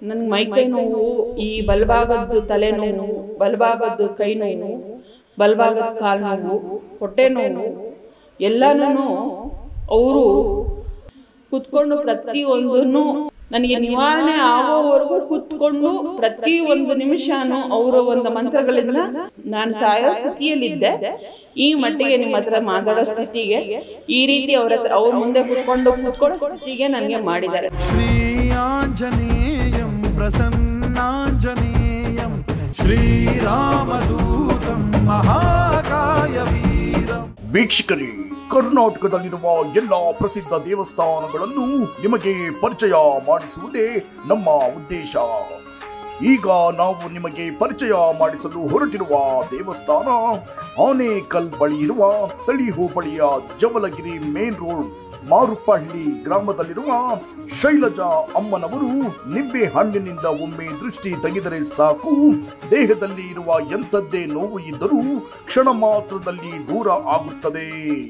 ನನಗೆ ಮೈಕೈ ನೋವು ಈ ಬಲಭಾಗದ್ದು ತಲೆನೋವು ಬಲಭಾಗದ್ದು ಕೈ ನೋವು ಬಲಭಾಗದ ಕಾಲು ನೋವು ಹೊಟ್ಟೆ ನೋವು ಎಲ್ಲನೂ ಅವರು ಕುತ್ಕೊಂಡು ಪ್ರತಿಯೊಂದನ್ನು ನನಗೆ ನಿವಾರಣೆ ಆಗೋವರೆಗೂ ಕುತ್ಕೊಂಡು ಪ್ರತಿ ಒಂದು ನಿಮಿಷನೂ ಅವರ ಒಂದು ಮಂತ್ರಗಳಿಂದ ನಾನು ಸಾಯೋ ಸ್ಥಿತಿಯಲ್ಲಿದ್ದೆ ಈ ಮಟ್ಟಿಗೆ ನಿಮ್ಮ ಹತ್ರ ಮಾತಾಡೋ ಸ್ಥಿತಿಗೆ ಈ ರೀತಿ ಅವ್ರ ಹತ್ರ ಅವ್ರ ಮುಂದೆ ಕುತ್ಕೊಂಡು ಕುತ್ಕೊಳ್ಳೋ ಸ್ಥಿತಿಗೆ ನನಗೆ ಮಾಡಿದ್ದಾರೆ श्रीयाञ्जनेयं प्रसन्नाञ्जनेयं श्रीरामदूतं महाकायवीरम् ವೀಕ್ಷಕರೇ ಕರ್ನಾಟಕದಲ್ಲಿರುವ ಎಲ್ಲ ಪ್ರಸಿದ್ಧ ದೇವಸ್ಥಾನಗಳನ್ನು ನಿಮಗೆ ಪರಿಚಯ ಮಾಡಿಸುವುದೇ ನಮ್ಮ ಉದ್ದೇಶ ಈಗ ನಾವು ನಿಮಗೆ ಪರಿಚಯ ಮಾಡಿಸಲು ಹೊರಟಿರುವ ದೇವಸ್ಥಾನ ಆನೇಕಲ್ ಬಳಿ ಇರುವ ತಳಿ ಹೋಬಳಿಯ ಜವಲಗಿರಿ ಮೇನ್ ರೋಡ್ ಮಾರುಪಹಳ್ಳಿ ಗ್ರಾಮದಲ್ಲಿರುವ ಶೈಲಜಾ ಅಮ್ಮನವರು ನಿಂಬೆ ಹಣ್ಣಿನಿಂದ ಒಮ್ಮೆ ದೃಷ್ಟಿ ತೆಗೆದರೆ ಸಾಕು ದೇಹದಲ್ಲಿ ಇರುವ ಎಂಥದ್ದೇ ನೋವು ಇದ್ದರೂ ಕ್ಷಣ ಮಾತ್ರದಲ್ಲಿ ದೂರ ಆಗುತ್ತದೆ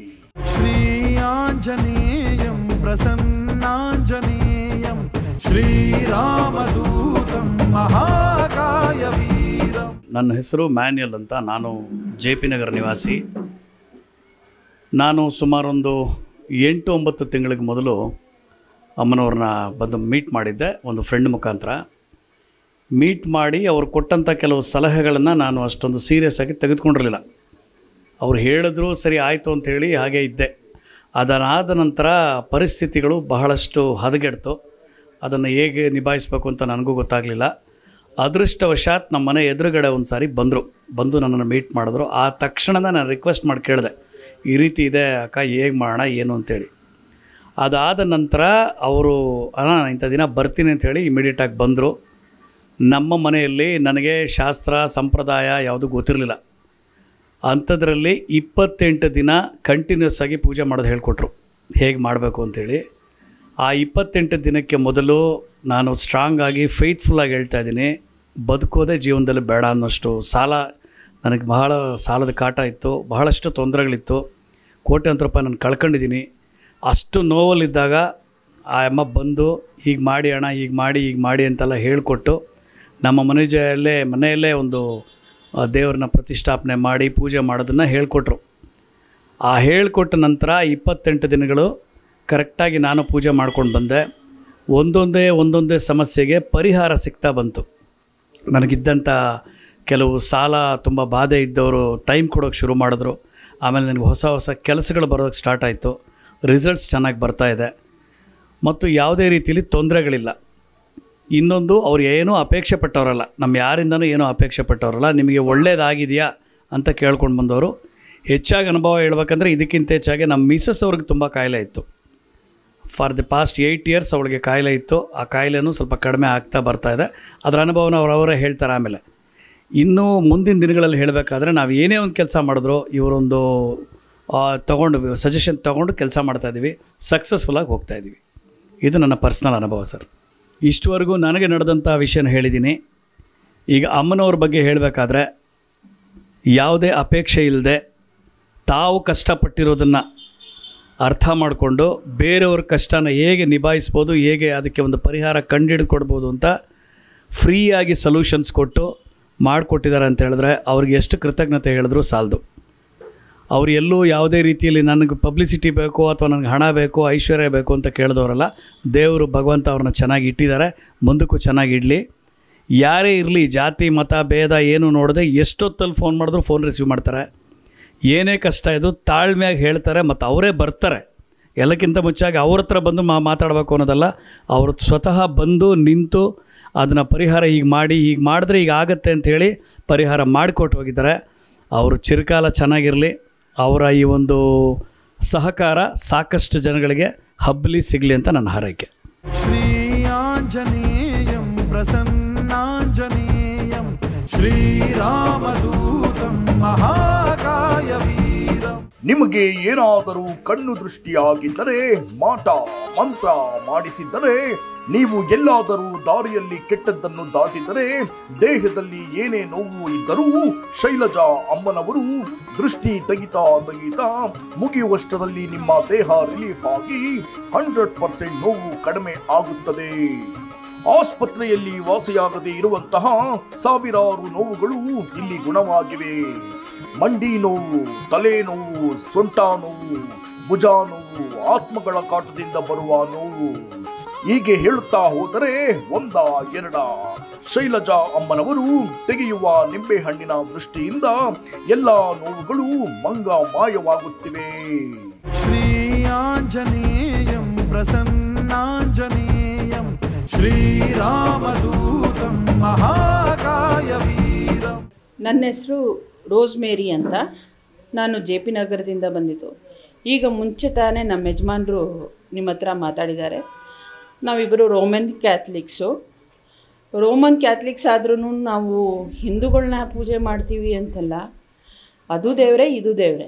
श्रीयाञ्जनेयं प्रसन्नाञ्जनेयं श्रीरामदूतं महाकायवीरम् ನನ್ನ ಹೆಸರು ಮ್ಯಾನ್ಯಲ್ ಅಂತ ನಾನು ಜೆ ಪಿ ನಗರ ನಿವಾಸಿ ನಾನು ಸುಮಾರೊಂದು ಎಂಟು ಒಂಬತ್ತು ತಿಂಗಳಿಗೆ ಮೊದಲು ಅಮ್ಮನವ್ರನ್ನ ಬಂದು ಮೀಟ್ ಮಾಡಿದ್ದೆ ಒಂದು ಫ್ರೆಂಡ್ ಮುಖಾಂತರ ಮೀಟ್ ಮಾಡಿ ಅವ್ರು ಕೊಟ್ಟಂಥ ಕೆಲವು ಸಲಹೆಗಳನ್ನು ನಾನು ಅಷ್ಟೊಂದು ಸೀರಿಯಸ್ ಆಗಿ ತೆಗೆದುಕೊಂಡಿರಲಿಲ್ಲ ಅವ್ರು ಹೇಳಿದ್ರು ಸರಿ ಆಯಿತು ಅಂಥೇಳಿ ಹಾಗೆ ಇದ್ದೆ ಅದನ್ನಾದ ನಂತರ ಪರಿಸ್ಥಿತಿಗಳು ಬಹಳಷ್ಟು ಹದಗೆಡ್ತು ಅದನ್ನು ಹೇಗೆ ನಿಭಾಯಿಸಬೇಕು ಅಂತ ನನಗೂ ಗೊತ್ತಾಗಲಿಲ್ಲ ಅದೃಷ್ಟವಶಾತ್ ನಮ್ಮ ಮನೆ ಎದುರುಗಡೆ ಒಂದು ಸಾರಿ ಬಂದರು ಬಂದು ನನ್ನನ್ನು ಮೀಟ್ ಮಾಡಿದ್ರು ಆ ತಕ್ಷಣದ ನಾನು ರಿಕ್ವೆಸ್ಟ್ ಮಾಡಿ ಕೇಳಿದೆ ಈ ರೀತಿ ಇದೆ ಅಕ್ಕ ಹೇಗೆ ಮಾಡೋಣ ಏನು ಅಂತೇಳಿ ಅದಾದ ನಂತರ ಅವರು ಅಣ್ಣ ನಾನು ಇಂಥ ದಿನ ಬರ್ತೀನಿ ಅಂಥೇಳಿ ಇಮಿಡಿಯೇಟಾಗಿ ಬಂದರು ನಮ್ಮ ಮನೆಯಲ್ಲಿ ನನಗೆ ಶಾಸ್ತ್ರ ಸಂಪ್ರದಾಯ ಯಾವುದೂ ಗೊತ್ತಿರಲಿಲ್ಲ ಅಂಥದ್ರಲ್ಲಿ ಇಪ್ಪತ್ತೆಂಟು ದಿನ ಕಂಟಿನ್ಯೂಸ್ ಆಗಿ ಪೂಜೆ ಮಾಡೋದು ಹೇಳ್ಕೊಟ್ರು ಹೇಗೆ ಮಾಡಬೇಕು ಅಂತೇಳಿ ಆ ಇಪ್ಪತ್ತೆಂಟು ದಿನಕ್ಕೆ ಮೊದಲು ನಾನು ಸ್ಟ್ರಾಂಗ್ ಆಗಿ ಫೇತ್ಫುಲ್ಲಾಗಿ ಹೇಳ್ತಾ ಇದ್ದೀನಿ ಬದುಕೋದೇ ಜೀವನದಲ್ಲಿ ಬೇಡ ಅನ್ನೋಷ್ಟು ಸಾಲ ನನಗೆ ಬಹಳ ಸಾಲದ ಕಾಟ ಇತ್ತು ಬಹಳಷ್ಟು ತೊಂದರೆಗಳಿತ್ತು ಕೋಟ್ಯಾಂತರ ರೂಪಾಯಿ ನಾನು ಕಳ್ಕೊಂಡಿದ್ದೀನಿ ಅಷ್ಟು ನೋವಲ್ಲಿದ್ದಾಗ ಆ ಅಮ್ಮ ಬಂದು ಹೀಗೆ ಮಾಡಿ ಅಣ್ಣ ಹೀಗೆ ಮಾಡಿ ಹೀಗೆ ಮಾಡಿ ಅಂತೆಲ್ಲ ಹೇಳಿಕೊಟ್ಟು ನಮ್ಮ ಮನೆಯಲ್ಲೇ ಮನೆಯಲ್ಲೇ ಒಂದು ಆ, ದೇವ್ರನ್ನ ಪ್ರತಿಷ್ಠಾಪನೆ ಮಾಡಿ ಪೂಜೆ ಮಾಡೋದನ್ನು ಹೇಳಿಕೊಟ್ರು ಆ ಹೇಳಿಕೊಟ್ಟ ನಂತರ ಇಪ್ಪತ್ತೆಂಟು ದಿನಗಳು ಕರೆಕ್ಟಾಗಿ ನಾನು ಪೂಜೆ ಮಾಡ್ಕೊಂಡು ಬಂದೆ ಒಂದೊಂದೇ ಒಂದೊಂದೇ ಸಮಸ್ಯೆಗೆ ಪರಿಹಾರ ಸಿಗ್ತಾ ಬಂತು ನನಗಿದ್ದಂಥ ಕೆಲವು ಸಾಲ ತುಂಬ ಬಾಧೆ ಇದ್ದವರು ಟೈಮ್ ಕೊಡೋಕ್ಕೆ ಶುರು ಮಾಡಿದ್ರು ಆಮೇಲೆ ನನಗೆ ಹೊಸ ಹೊಸ ಕೆಲಸಗಳು ಬರೋಕ್ಕೆ ಸ್ಟಾರ್ಟ್ ಆಯಿತು ರಿಸಲ್ಟ್ಸ್ ಚೆನ್ನಾಗಿ ಬರ್ತಾ ಇದೆ ಮತ್ತು ಯಾವುದೇ ರೀತಿಯಲ್ಲಿ ತೊಂದರೆಗಳಿಲ್ಲ ಇನ್ನೊಂದು ಅವ್ರು ಏನೂ ಅಪೇಕ್ಷೆ ಪಟ್ಟವರಲ್ಲ ನಮ್ಮ ಯಾರಿಂದನೂ ಏನೂ ಅಪೇಕ್ಷೆ ಪಟ್ಟವರಲ್ಲ ನಿಮಗೆ ಒಳ್ಳೇದಾಗಿದೆಯಾ ಅಂತ ಕೇಳ್ಕೊಂಡು ಬಂದವರು ಹೆಚ್ಚಾಗಿ ಅನುಭವ ಹೇಳ್ಬೇಕಂದ್ರೆ ಇದಕ್ಕಿಂತ ಹೆಚ್ಚಾಗಿ ನಮ್ಮ ಮಿಸಸ್ ಅವ್ರಿಗೆ ತುಂಬ ಕಾಯಿಲೆ ಇತ್ತು for the past eight years ಅವಳಿಗೆ ಕಾಯಿಲೆ ಇತ್ತು ಆ ಕಾಯಿಲೆನೂ ಸ್ವಲ್ಪ ಕಡಿಮೆ ಆಗ್ತಾ ಬರ್ತಾ ಇದೆ ಅದರ ಅನುಭವನ ಅವರವರೇ ಹೇಳ್ತಾರೆ ಆಮೇಲೆ ಇನ್ನು ಮುಂದಿನ ದಿನಗಳಲ್ಲಿ ಹೇಳಬೇಕಾದ್ರೆ ನಾವು ಏನೇ ಒಂದು ಕೆಲಸ ಮಾಡಿದ್ರು ಇವರೊಂದು ತೊಗೊಂಡು ಸಜೆಷನ್ ತೊಗೊಂಡು ಕೆಲಸ ಮಾಡ್ತಾಯಿದ್ದೀವಿ ಸಕ್ಸಸ್ಫುಲ್ಲಾಗಿ ಹೋಗ್ತಾ ಇದ್ದೀವಿ ಇದು ನನ್ನ ಪರ್ಸ್ನಲ್ ಅನುಭವ ಸರ್ ಇಷ್ಟವರೆಗೂ ನನಗೆ ನಡೆದಂಥ ವಿಷಯನ ಹೇಳಿದ್ದೀನಿ ಈಗ ಅಮ್ಮನವ್ರ ಬಗ್ಗೆ ಹೇಳಬೇಕಾದ್ರೆ ಯಾವುದೇ ಅಪೇಕ್ಷೆ ಇಲ್ಲದೆ ತಾವು ಕಷ್ಟಪಟ್ಟಿರೋದನ್ನು ಅರ್ಥ ಮಾಡಿಕೊಂಡು ಬೇರೆಯವ್ರ ಕಷ್ಟನ ಹೇಗೆ ನಿಭಾಯಿಸ್ಬೋದು ಹೇಗೆ ಅದಕ್ಕೆ ಒಂದು ಪರಿಹಾರ ಕಂಡುಹಿಡ್ಕೊಡ್ಬೋದು ಅಂತ ಫ್ರೀಯಾಗಿ ಸೊಲ್ಯೂಷನ್ಸ್ ಕೊಟ್ಟು ಮಾಡಿಕೊಟ್ಟಿದ್ದಾರೆ ಅಂತ ಹೇಳಿದ್ರೆ ಅವ್ರಿಗೆ ಎಷ್ಟು ಕೃತಜ್ಞತೆ ಹೇಳಿದ್ರು ಸಾಲದು ಅವ್ರು ಎಲ್ಲೂ ಯಾವುದೇ ರೀತಿಯಲ್ಲಿ ನನಗೆ ಪಬ್ಲಿಸಿಟಿ ಬೇಕು ಅಥವಾ ನನಗೆ ಹಣ ಬೇಕು ಐಶ್ವರ್ಯ ಬೇಕು ಅಂತ ಕೇಳಿದವರಲ್ಲ ದೇವರು ಭಗವಂತ ಅವ್ರನ್ನ ಚೆನ್ನಾಗಿ ಇಟ್ಟಿದ್ದಾರೆ ಮುಂದಕ್ಕೂ ಚೆನ್ನಾಗಿ ಇಡಲಿ ಯಾರೇ ಇರಲಿ ಜಾತಿ ಮತ ಭೇದ ಏನು ನೋಡದೆ ಎಷ್ಟೊತ್ತಲ್ಲಿ ಫೋನ್ ಮಾಡಿದ್ರು ಫೋನ್ ರಿಸೀವ್ ಮಾಡ್ತಾರೆ ಏನೇ ಕಷ್ಟ ಇದು ತಾಳ್ಮೆಯಾಗಿ ಹೇಳ್ತಾರೆ ಮತ್ತು ಅವರೇ ಬರ್ತಾರೆ ಎಲ್ಲಕ್ಕಿಂತ ಮುಚ್ಚಾಗಿ ಅವ್ರ ಹತ್ರ ಬಂದು ಮಾ ಮಾತಾಡಬೇಕು ಅನ್ನೋದಲ್ಲ ಅವರು ಸ್ವತಃ ಬಂದು ನಿಂತು ಅದನ್ನು ಪರಿಹಾರ ಈಗ ಮಾಡಿ ಈಗ ಮಾಡಿದ್ರೆ ಈಗ ಆಗತ್ತೆ ಅಂಥೇಳಿ ಪರಿಹಾರ ಮಾಡಿಕೊಟ್ಟು ಹೋಗಿದ್ದಾರೆ ಅವರು ಚಿರಕಾಲ ಚೆನ್ನಾಗಿರಲಿ ಅವರ ಈ ಒಂದು ಸಹಕಾರ ಸಾಕಷ್ಟು ಜನಗಳಿಗೆ ಹಬ್ಬಲಿ ಸಿಗಲಿ ಅಂತ ನನ್ನ ಹಾರೈಕೆ श्रीयाञ्जनेयं प्रसन्नाञ्जनेयं श्रीरामदूतं महाकायवीरम् ನಿಮಗೆ ಏನಾದರೂ ಕಣ್ಣು ದೃಷ್ಟಿಯಾಗಿದ್ದರೆ ಮಾಟ ಮಂತ್ರ ಮಾಡಿಸಿದ್ದರೆ ನೀವು ಎಲ್ಲಾದರೂ ದಾರಿಯಲ್ಲಿ ಕೆಟ್ಟದ್ದನ್ನು ದಾಟಿದರೆ ದೇಹದಲ್ಲಿ ಏನೇ ನೋವು ಇದ್ದರೂ ಶೈಲಜಾ ಅಮ್ಮನವರು ದೃಷ್ಟಿ ತೆಗಿತಾ ತೆಗಿತಾ ಮುಗಿಯುವಷ್ಟರಲ್ಲಿ ನಿಮ್ಮ ದೇಹ ರಿಲೀಫ್ ಆಗಿ ಹಂಡ್ರೆಡ್ ಪರ್ಸೆಂಟ್ ನೋವು ಕಡಿಮೆ ಆಗುತ್ತದೆ ಆಸ್ಪತ್ರೆಯಲ್ಲಿ ವಾಸಿಯಾಗದೆ ಇರುವಂತಹ ಸಾವಿರಾರು ನೋವುಗಳು ಇಲ್ಲಿ ಗುಣವಾಗಿವೆ ಮಂಡಿ ನೋವು ತಲೆ ನೋವು ಸೊಂಟ ನೋವು ಭುಜ ನೋವು ಆತ್ಮಗಳ ಕಾಟದಿಂದ ಬರುವ ನೋವು ಹೀಗೆ ಹೇಳುತ್ತಾ ಹೋದರೆ ಒಂದ ಎರಡ ಶೈಲಜಾ ಅಮ್ಮನವರು ತೆಗೆಯುವ ನಿಂಬೆಹಣ್ಣಿನ ದೃಷ್ಟಿಯಿಂದ ಎಲ್ಲಾ ನೋವುಗಳು ಮಂಗ ಮಾಯವಾಗುತ್ತಿವೆ श्रीयाञ्जनेयं प्रसन्नाञ्जनेयं श्रीरामदूतं महाकायवीरम् ನನ್ನ ಹೆಸರು ರೋಸ್ಮೇರಿ ಅಂತ ನಾನು ಜೆ ಪಿ ನಗರದಿಂದ ಬಂದಿದ್ದು ಈಗ ಮುಂಚೆ ತಾನೇ ನಮ್ಮ ಯಜಮಾನರು ನಿಮ್ಮ ಹತ್ರ ಮಾತಾಡಿದ್ದಾರೆ ನಾವಿಬ್ಬರು ರೋಮನ್ ಕ್ಯಾಥಲಿಕ್ಸು ರೋಮನ್ ಕ್ಯಾಥಲಿಕ್ಸ್ ಆದ್ರೂ ನಾವು ಹಿಂದೂಗಳನ್ನ ಪೂಜೆ ಮಾಡ್ತೀವಿ ಅಂತಲ್ಲ ಅದು ದೇವರೇ ಇದು ದೇವರೇ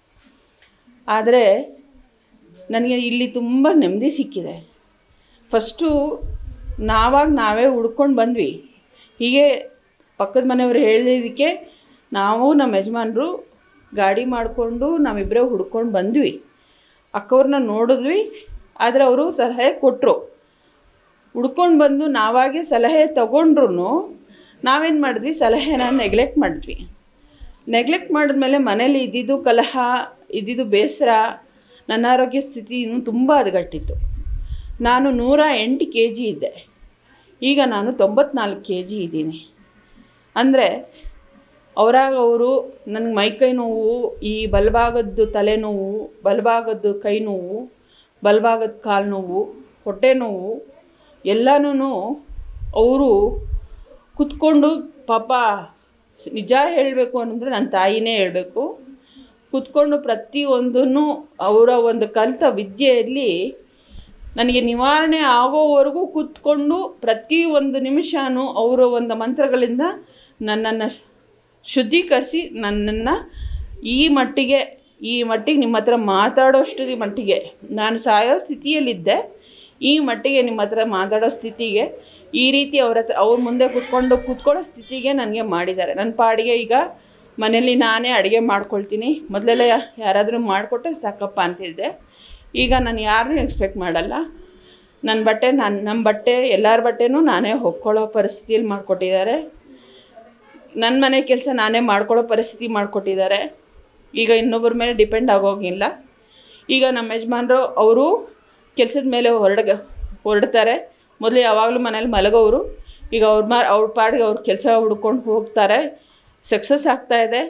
ಆದರೆ ನನಗೆ ಇಲ್ಲಿ ತುಂಬ ನೆಮ್ಮದಿ ಸಿಕ್ಕಿದೆ ಫಸ್ಟು ನಾವಾಗ ನಾವೇ ಹುಡ್ಕೊಂಡು ಬಂದ್ವಿ ಹೀಗೆ ಪಕ್ಕದ ಮನೆಯವರು ಹೇಳಿದ್ದಕ್ಕೆ ನಾವು ನಮ್ಮ ಯಜಮಾನರು ಗಾಡಿ ಮಾಡಿಕೊಂಡು ನಾವಿಬ್ಬರೇ ಹುಡ್ಕೊಂಡು ಬಂದ್ವಿ ಅಕ್ಕವ್ರನ್ನ ನೋಡಿದ್ವಿ ಆದರೆ ಅವರು ಸಲಹೆ ಕೊಟ್ಟರು ಹುಡ್ಕೊಂಡು ಬಂದು ನಾವಾಗೆ ಸಲಹೆ ತಗೊಂಡ್ರು ನಾವೇನು ಮಾಡಿದ್ವಿ ಸಲಹೆನ ನೆಗ್ಲೆಕ್ಟ್ ಮಾಡಿದ್ವಿ ನೆಗ್ಲೆಕ್ಟ್ ಮಾಡಿದ್ಮೇಲೆ ಮನೇಲಿ ಇದ್ದಿದ್ದು ಕಲಹ ಇದ್ದಿದ್ದು ಬೇಸರ ನನ್ನ ಆರೋಗ್ಯ ಸ್ಥಿತಿ ಇನ್ನೂ ತುಂಬ ಹದಗಟ್ಟಿತ್ತು ನಾನು ನೂರ ಎಂಟು ಕೆ ಜಿ ಇದ್ದೆ ಈಗ ನಾನು ತೊಂಬತ್ನಾಲ್ಕು ಕೆ ಜಿ ಇದ್ದೀನಿ ಅಂದರೆ ಅವರಾಗ ಅವರು ನನಗೆ ಮೈಕೈ ನೋವು ಈ ಬಲಭಾಗದ್ದು ತಲೆನೋವು ಬಲಭಾಗದ್ದು ಕೈ ನೋವು ಬಲಭಾಗದ ಕಾಲು ನೋವು ಹೊಟ್ಟೆ ನೋವು ಎಲ್ಲನೂ ಅವರು ಕುತ್ಕೊಂಡು ಪಾಪ ನಿಜ ಹೇಳಬೇಕು ಅನ್ನಂದ್ರೆ ನನ್ನ ತಾಯಿನೇ ಹೇಳಬೇಕು ಕುತ್ಕೊಂಡು ಪ್ರತಿಯೊಂದನ್ನು ಅವರ ಒಂದು ಕಲಿತ ವಿದ್ಯೆಯಲ್ಲಿ ನನಗೆ ನಿವಾರಣೆ ಆಗೋವರೆಗೂ ಕೂತ್ಕೊಂಡು ಪ್ರತಿ ಒಂದು ನಿಮಿಷನೂ ಅವರ ಒಂದು ಮಂತ್ರಗಳಿಂದ ನನ್ನನ್ನು ಶುದ್ಧೀಕರಿಸಿ ನನ್ನನ್ನು ಈ ಮಟ್ಟಿಗೆ ಈ ಮಟ್ಟಿಗೆ ನಿಮ್ಮ ಹತ್ರ ಮಾತಾಡೋಷ್ಟು ಮಟ್ಟಿಗೆ ನಾನು ಸಾಯೋ ಸ್ಥಿತಿಯಲ್ಲಿದ್ದೆ ಈ ಮಟ್ಟಿಗೆ ನಿಮ್ಮ ಹತ್ರ ಮಾತಾಡೋ ಸ್ಥಿತಿಗೆ ಈ ರೀತಿ ಅವ್ರ ಹತ್ರ ಅವ್ರ ಮುಂದೆ ಕೂತ್ಕೊಂಡು ಕೂತ್ಕೊಳ್ಳೋ ಸ್ಥಿತಿಗೆ ನನಗೆ ಮಾಡಿದ್ದಾರೆ ನನ್ನ ಪಾಡಿಗೆ ಈಗ ಮನೇಲಿ ನಾನೇ ಅಡುಗೆ ಮಾಡ್ಕೊಳ್ತೀನಿ ಮೊದಲೆಲ್ಲ ಯಾರಾದರೂ ಮಾಡಿಕೊಟ್ರೆ ಸಾಕಪ್ಪ ಅಂತಿದ್ದೆ ಈಗ ನಾನು ಯಾರನ್ನೂ ಎಕ್ಸ್ಪೆಕ್ಟ್ ಮಾಡಲ್ಲ ನನ್ನ ಬಟ್ಟೆ ನಾನು ನಮ್ಮ ಬಟ್ಟೆ ಎಲ್ಲರ ಬಟ್ಟೆನೂ ನಾನೇ ಹೊಕ್ಕೊಳ್ಳೋ ಪರಿಸ್ಥಿತಿಯಲ್ಲಿ ಮಾಡಿಕೊಟ್ಟಿದ್ದಾರೆ ನನ್ನ ಮನೆ ಕೆಲಸ ನಾನೇ ಮಾಡ್ಕೊಳ್ಳೋ ಪರಿಸ್ಥಿತಿ ಮಾಡಿಕೊಟ್ಟಿದ್ದಾರೆ ಈಗ ಇನ್ನೊಬ್ಬರ ಮೇಲೆ ಡಿಪೆಂಡ್ ಆಗೋಗಿಲ್ಲ ಈಗ ನಮ್ಮ ಯಜಮಾನರು ಅವರು ಕೆಲಸದ ಮೇಲೆ ಹೊರಡ ಹೊರಡ್ತಾರೆ ಮೊದಲು ಯಾವಾಗಲೂ ಮನೇಲಿ ಮಲಗೋರು ಈಗ ಅವ್ರ ಮಾ ಅವ್ರ ಪಾಡಿಗೆ ಅವ್ರ ಕೆಲಸ ಹುಡ್ಕೊಂಡು ಹೋಗ್ತಾರೆ ಸಕ್ಸಸ್ ಆಗ್ತಾ ಇದೆ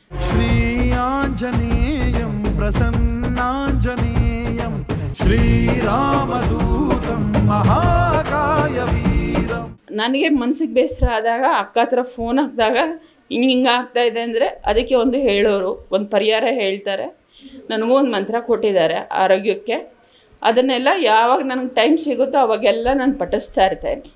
श्रीयाञ्जनेयं प्रसन्नाञ्जनेयं श्रीरामदूतं महाकायवीरम् ನನಗೆ ಮನ್ಸಿಗೆ ಬೇಸರ ಆದಾಗ ಅಕ್ಕ ಹತ್ರ ಫೋನ್ ಹಾಕಿದಾಗ ಹಿಂಗೆ ಹಿಂಗೆ ಆಗ್ತಾ ಇದೆ ಅಂದರೆ ಅದಕ್ಕೆ ಒಂದು ಹೇಳೋರು ಒಂದು ಪರಿಹಾರ ಹೇಳ್ತಾರೆ ನನಗೂ ಒಂದು ಮಂತ್ರ ಕೊಟ್ಟಿದ್ದಾರೆ ಆರೋಗ್ಯಕ್ಕೆ ಅದನ್ನೆಲ್ಲ ಯಾವಾಗ ನನಗೆ ಟೈಮ್ ಸಿಗುತ್ತೋ ಅವಾಗೆಲ್ಲ ನಾನು ಪಠಿಸ್ತಾ ಇರ್ತೇನೆ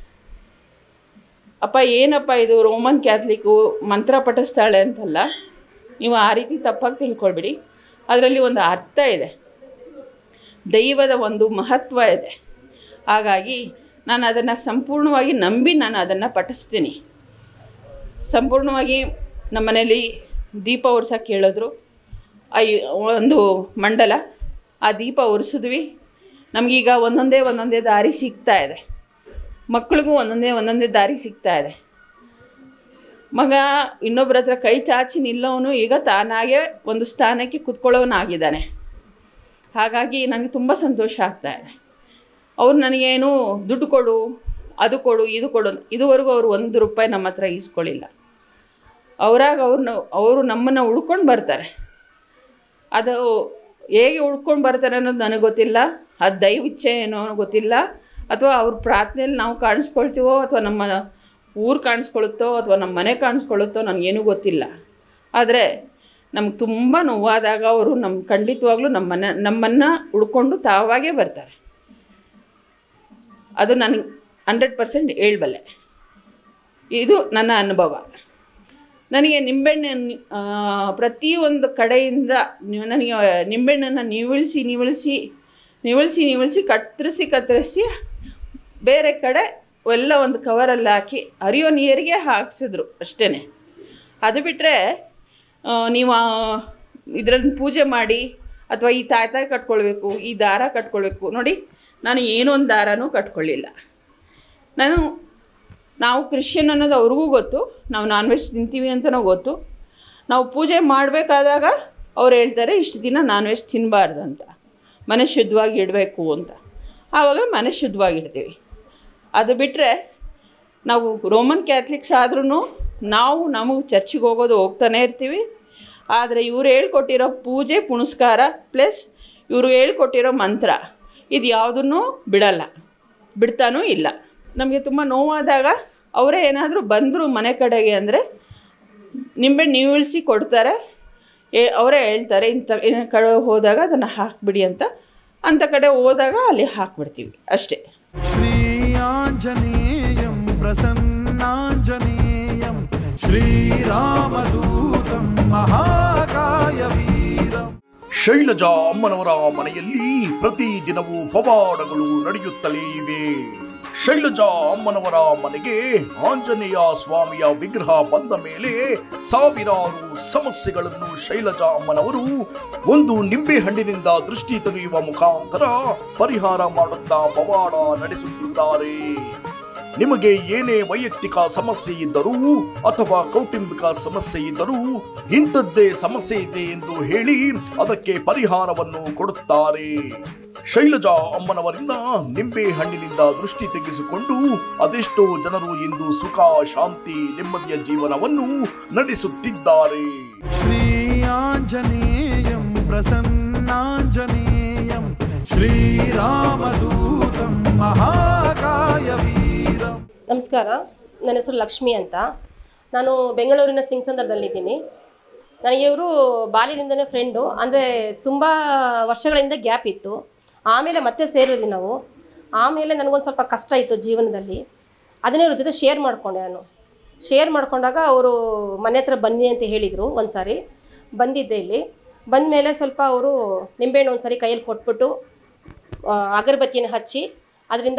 ಅಪ್ಪ ಏನಪ್ಪ ಇದು ರೋಮನ್ ಕ್ಯಾಥಲಿಕ್ಕು ಮಂತ್ರ ಪಠಿಸ್ತಾಳೆ ಅಂತಲ್ಲ ನೀವು ಆ ರೀತಿ ತಪ್ಪಾಗಿ ತಿಳ್ಕೊಳ್ಬೇಡಿ ಅದರಲ್ಲಿ ಒಂದು ಅರ್ಥ ಇದೆ ದೈವದ ಒಂದು ಮಹತ್ವ ಇದೆ ಹಾಗಾಗಿ ನಾನು ಅದನ್ನು ಸಂಪೂರ್ಣವಾಗಿ ನಂಬಿ ನಾನು ಅದನ್ನು ಪಠಿಸ್ತೀನಿ ಸಂಪೂರ್ಣವಾಗಿ ನಮ್ಮ ಮನೇಲಿ ದೀಪ ಉರ್ಸೋಕ್ಕೆ ಹೇಳಿದ್ರು ಐ ಒಂದು ಮಂಡಲ ಆ ದೀಪ ಉರಿಸಿದ್ವಿ ನಮಗೀಗ ಒಂದೊಂದೇ ಒಂದೊಂದೇ ದಾರಿ ಸಿಗ್ತಾ ಇದೆ ಮಕ್ಳಿಗೂ ಒಂದೊಂದೇ ಒಂದೊಂದೇ ದಾರಿ ಸಿಗ್ತಾ ಇದೆ ಮಗ ಇನ್ನೊಬ್ಬರ ಹತ್ರ ಕೈ ಚಾಚಿ ನಿಲ್ಲೋನು ಈಗ ತಾನಾಗೆ ಒಂದು ಸ್ಥಾನಕ್ಕೆ ಕುತ್ಕೊಳ್ಳೋನಾಗಿದ್ದಾನೆ ಹಾಗಾಗಿ ನನಗೆ ತುಂಬ ಸಂತೋಷ ಆಗ್ತಾ ಇದೆ ಅವ್ರು ನನಗೇನು ದುಡ್ಡು ಕೊಡು ಅದು ಕೊಡು ಇದು ಕೊಡು ಇದುವರೆಗೂ ಅವರು ಒಂದು ರೂಪಾಯಿ ನಮ್ಮ ಹತ್ರ ಈಸ್ಕೊಳ್ಳಿಲ್ಲ ಅವರಾಗ ಅವ್ರನ್ನ ಅವರು ನಮ್ಮನ್ನು ಉಳ್ಕೊಂಡು ಬರ್ತಾರೆ ಅದು ಹೇಗೆ ಉಳ್ಕೊಂಡು ಬರ್ತಾರೆ ಅನ್ನೋದು ನನಗೆ ಗೊತ್ತಿಲ್ಲ ಅದು ದೈವಿಚ್ಛೆ ಏನೋ ಗೊತ್ತಿಲ್ಲ ಅಥವಾ ಅವ್ರ ಪ್ರಾರ್ಥನೆಯಲ್ಲಿ ನಾವು ಕಾಣಿಸ್ಕೊಳ್ತೀವೋ ಅಥವಾ ನಮ್ಮ ಊರು ಕಾಣಿಸ್ಕೊಳ್ಳುತ್ತೋ ಅಥವಾ ನಮ್ಮ ಮನೆ ಕಾಣಿಸ್ಕೊಳ್ಳುತ್ತೋ ನನಗೇನೂ ಗೊತ್ತಿಲ್ಲ ಆದರೆ ನಮ್ಗೆ ತುಂಬ ನೋವಾದಾಗ ಅವರು ನಮ್ಮ ಖಂಡಿತವಾಗ್ಲೂ ನಮ್ಮನ್ನ ನಮ್ಮನ್ನು ಹುಡ್ಕೊಂಡು ತಾವಾಗೇ ಬರ್ತಾರೆ ಅದು ನನಗೆ ಹಂಡ್ರೆಡ್ ಪರ್ಸೆಂಟ್ ಹೇಳ್ಬಲ್ಲೆ ಇದು ನನ್ನ ಅನುಭವ ನನಗೆ ನಿಂಬೆಹಣ್ಣು ಆ, ಪ್ರತಿಯೊಂದು ಕಡೆಯಿಂದ ನೀವು ನನಗೆ ನಿಂಬೆಹಣ್ಣನ್ನು ನಿವಿಳಿಸಿ ನಿವಿಳಿಸಿ ನಿವಿಳಿಸಿ ನಿವಿಳಿಸಿ ಕತ್ತರಿಸಿ ಕತ್ತರಿಸಿ ಬೇರೆ ಕಡೆ ಎಲ್ಲ ಒಂದು ಕವರಲ್ಲಿ ಹಾಕಿ ಹರಿಯೋ ನೀರಿಗೆ ಹಾಕ್ಸಿದ್ರು ಅಷ್ಟೇ ಅದು ಬಿಟ್ಟರೆ ನೀವು ಇದರಲ್ಲಿ ಪೂಜೆ ಮಾಡಿ ಅಥವಾ ಈ ತಾಯ್ತಾಯಿ ಕಟ್ಕೊಳ್ಬೇಕು ಈ ದಾರ ಕಟ್ಕೊಳ್ಬೇಕು ನೋಡಿ ನಾನು ಏನೊಂದು ದಾರನೂ ಕಟ್ಕೊಳ್ಳಿಲ್ಲ ನಾನು ನಾವು ಕ್ರಿಶ್ಚಿಯನ್ ಅನ್ನೋದು ಅವ್ರಿಗೂ ಗೊತ್ತು ನಾವು ನಾನ್ ವೆಜ್ ತಿಂತೀವಿ ಅಂತಲೂ ಗೊತ್ತು ನಾವು ಪೂಜೆ ಮಾಡಬೇಕಾದಾಗ ಅವ್ರು ಹೇಳ್ತಾರೆ ಇಷ್ಟು ದಿನ ನಾನ್ ವೆಜ್ ತಿನ್ನಬಾರ್ದು ಅಂತ ಮನೆ ಶುದ್ಧವಾಗಿ ಇಡಬೇಕು ಅಂತ ಆವಾಗ ಮನೆ ಶುದ್ಧವಾಗಿಡ್ತೀವಿ ಅದು ಬಿಟ್ಟರೆ ನಾವು ರೋಮನ್ ಕ್ಯಾಥಲಿಕ್ಸ್ ಆದ್ರೂ ನಾವು ನಮಗೆ ಚರ್ಚಿಗೆ ಹೋಗೋದು ಹೋಗ್ತಾನೆ ಇರ್ತೀವಿ ಆದರೆ ಇವ್ರು ಹೇಳ್ಕೊಟ್ಟಿರೋ ಪೂಜೆ ಪುನಸ್ಕಾರ ಪ್ಲಸ್ ಇವರು ಹೇಳ್ಕೊಟ್ಟಿರೋ ಮಂತ್ರ ಇದು ಯಾವುದನ್ನು ಬಿಡಲ್ಲ ಬಿಡ್ತಾನೂ ಇಲ್ಲ ನಮಗೆ ತುಂಬ ನೋವಾದಾಗ ಅವರೇ ಏನಾದರೂ ಬಂದರು ಮನೆ ಕಡೆಗೆ ಅಂದರೆ ನಿಂಬೆ ನೀವು ಇಳಿಸಿ ಕೊಡ್ತಾರೆ ಏ ಅವರೇ ಹೇಳ್ತಾರೆ ಇಂಥ ಇನ್ನ ಕಡೆ ಹೋದಾಗ ಅದನ್ನು ಹಾಕಿಬಿಡಿ ಅಂತ ಅಂಥ ಕಡೆ ಹೋದಾಗ ಅಲ್ಲಿ ಹಾಕ್ಬಿಡ್ತೀವಿ ಅಷ್ಟೇ श्रीयाञ्जनेयं प्रसन्नाञ्जनेयं श्रीरामदूतं महाकायवीरम् ಶೈಲಜಾ ಅಮ್ಮನವರ ಮನೆಯಲ್ಲಿ ಪ್ರತಿ ದಿನವೂ ಪವಾಡಗಳು ನಡೆಯುತ್ತಲೇ ಇವೆ ಶೈಲಜಾ ಅಮ್ಮನವರ ಮನೆಗೆ ಆಂಜನೇಯ ಸ್ವಾಮಿಯ ವಿಗ್ರಹ ಬಂದ ಮೇಲೆ ಸಾವಿರಾರು ಸಮಸ್ಯೆಗಳನ್ನು ಶೈಲಜಾ ಅಮ್ಮನವರು ಒಂದು ನಿಂಬೆ ಹಣ್ಣಿನಿಂದ ದೃಷ್ಟಿ ತೆಗೆಯುವ ಮುಖಾಂತರ ಪರಿಹಾರ ಮಾಡುತ್ತಾ ಪವಾಡ ನಡೆಸುತ್ತಿದ್ದಾರೆ ನಿಮಗೆ ಏನೇ ವೈಯಕ್ತಿಕ ಸಮಸ್ಯೆ ಇದ್ದರೂ ಅಥವಾ ಕೌಟುಂಬಿಕ ಸಮಸ್ಯೆ ಇದ್ದರೂ ಇಂಥದ್ದೇ ಸಮಸ್ಯೆ ಇದೆ ಎಂದು ಹೇಳಿ ಅದಕ್ಕೆ ಪರಿಹಾರವನ್ನು ಕೊಡುತ್ತಾರೆ ಶೈಲಜಾ ಅಮ್ಮನವರಿಂದ ನಿಂಬೆ ಹಣ್ಣಿನಿಂದ ದೃಷ್ಟಿ ತೆಗೆಸಿಕೊಂಡು ಅದೆಷ್ಟೋ ಜನರು ಇಂದು ಸುಖ ಶಾಂತಿ ನೆಮ್ಮದಿಯ ಜೀವನವನ್ನು ನಡೆಸುತ್ತಿದ್ದಾರೆ श्रीयाञ्जनेयं प्रसन्नाञ्जनेयं श्रीरामदूतं महाकायवीरम् ನಮಸ್ಕಾರ ನನ್ನ ಹೆಸರು ಲಕ್ಷ್ಮಿ ಅಂತ ನಾನು ಬೆಂಗಳೂರಿನ ಸಿಂಗ್ಸಂದ್ರದಲ್ಲಿದ್ದೀನಿ ನನಗೆ ಇವರು ಬಾಲ್ಯದಿಂದನೇ ಫ್ರೆಂಡು ಅಂದರೆ ತುಂಬ ವರ್ಷಗಳಿಂದ ಗ್ಯಾಪ್ ಇತ್ತು ಆಮೇಲೆ ಮತ್ತೆ ಸೇರಿದ್ವಿ ನಾವು ಆಮೇಲೆ ನನಗೊಂದು ಸ್ವಲ್ಪ ಕಷ್ಟ ಇತ್ತು ಜೀವನದಲ್ಲಿ ಅದನ್ನೇ ಇವ್ರ ಜೊತೆ ಶೇರ್ ಮಾಡಿಕೊಂಡೆ ನಾನು ಶೇರ್ ಮಾಡ್ಕೊಂಡಾಗ ಅವರು ಮನೆ ಹತ್ರ ಬನ್ನಿ ಅಂತ ಹೇಳಿದರು ಒಂದು ಸಾರಿ ಬಂದಿದ್ದೆ ಇಲ್ಲಿ ಬಂದ ಮೇಲೆ ಸ್ವಲ್ಪ ಅವರು ನಿಂಬೆಹಣ್ಣು ಒಂದು ಸಾರಿ ಕೈಯಲ್ಲಿ ಕೊಟ್ಬಿಟ್ಟು ಆ, ಅಗರಬತ್ತಿಯನ್ನು ಹಚ್ಚಿ ಅದರಿಂದ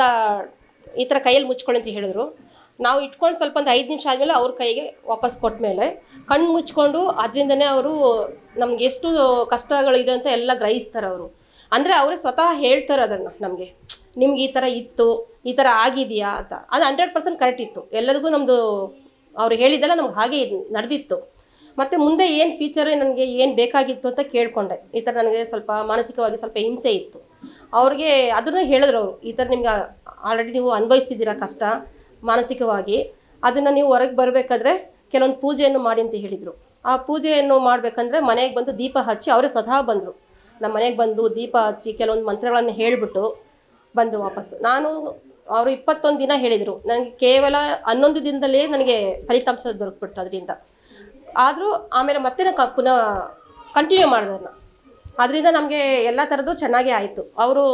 ಈ ಥರ ಕೈಯಲ್ಲಿ ಮುಚ್ಕೊಳ್ಳಿ ಅಂತ ಹೇಳಿದ್ರು ನಾವು ಇಟ್ಕೊಂಡು ಸ್ವಲ್ಪ ಒಂದು ಐದು ನಿಮಿಷ ಆದಮೇಲೆ ಅವ್ರ ಕೈಗೆ ವಾಪಸ್ ಕೊಟ್ಟ ಮೇಲೆ ಕಣ್ಣು ಮುಚ್ಕೊಂಡು ಅದರಿಂದನೇ ಅವರು ನಮ್ಗೆ ಎಷ್ಟು ಕಷ್ಟಗಳಿದೆ ಅಂತ ಎಲ್ಲ ಗ್ರಹಿಸ್ತಾರೆ ಅವರು ಅಂದರೆ ಅವರೇ ಸ್ವತಃ ಹೇಳ್ತಾರೆ ಅದನ್ನು ನಮಗೆ ನಿಮ್ಗೆ ಈ ಥರ ಇತ್ತು ಈ ಥರ ಆಗಿದೆಯಾ ಅಂತ ಅದು ಹಂಡ್ರೆಡ್ ಪರ್ಸೆಂಟ್ ಕರೆಕ್ಟ್ ಇತ್ತು ಎಲ್ಲದಕ್ಕೂ ನಮ್ಮದು ಅವ್ರು ಹೇಳಿದ್ದೆಲ್ಲ ನಮ್ಗೆ ಹಾಗೆ ನಡೆದಿತ್ತು ಮತ್ತು ಮುಂದೆ ಏನು ಫೀಚರ್ ನನಗೆ ಏನು ಬೇಕಾಗಿತ್ತು ಅಂತ ಕೇಳಿಕೊಂಡೆ ಈ ಥರ ನನಗೆ ಸ್ವಲ್ಪ ಮಾನಸಿಕವಾಗಿ ಸ್ವಲ್ಪ ಹಿಂಸೆ ಇತ್ತು ಅವ್ರಿಗೆ ಅದನ್ನು ಹೇಳಿದ್ರು ಅವರು ಈ ಥರ ನಿಮ್ಗೆ ಆಲ್ರೆಡಿ ನೀವು ಅನುಭವಿಸ್ತಿದ್ದೀರಾ ಕಷ್ಟ ಮಾನಸಿಕವಾಗಿ ಅದನ್ನು ನೀವು ಹೊರಗೆ ಬರಬೇಕಾದ್ರೆ ಕೆಲವೊಂದು ಪೂಜೆಯನ್ನು ಮಾಡಿ ಅಂತ ಹೇಳಿದರು ಆ ಪೂಜೆಯನ್ನು ಮಾಡಬೇಕಂದ್ರೆ ಮನೆಗೆ ಬಂದು ದೀಪ ಹಚ್ಚಿ ಅವರೇ ಸ್ವತಃ ಬಂದರು ನಮ್ಮ ಮನೆಗೆ ಬಂದು ದೀಪ ಹಚ್ಚಿ ಕೆಲವೊಂದು ಮಂತ್ರಗಳನ್ನು ಹೇಳಿಬಿಟ್ಟು ಬಂದರು ವಾಪಸ್ ನಾನು ಅವರು ಇಪ್ಪತ್ತೊಂದು ದಿನ ಹೇಳಿದರು ನನಗೆ ಕೇವಲ ಹನ್ನೊಂದು ದಿನದಲ್ಲೇ ನನಗೆ ಫಲಿತಾಂಶ ದೊರಕ್ಬಿಡ್ತು ಅದರಿಂದ ಆದರೂ ಆಮೇಲೆ ಮತ್ತೆ ನಾನು ಕ- ಪುನಃ ಕಂಟಿನ್ಯೂ ಮಾಡಿದೆ ಅದನ್ನ ಅದರಿಂದ ನಮಗೆ ಎಲ್ಲ ಥರದ್ದು ಚೆನ್ನಾಗೇ ಆಯಿತು ಅವರು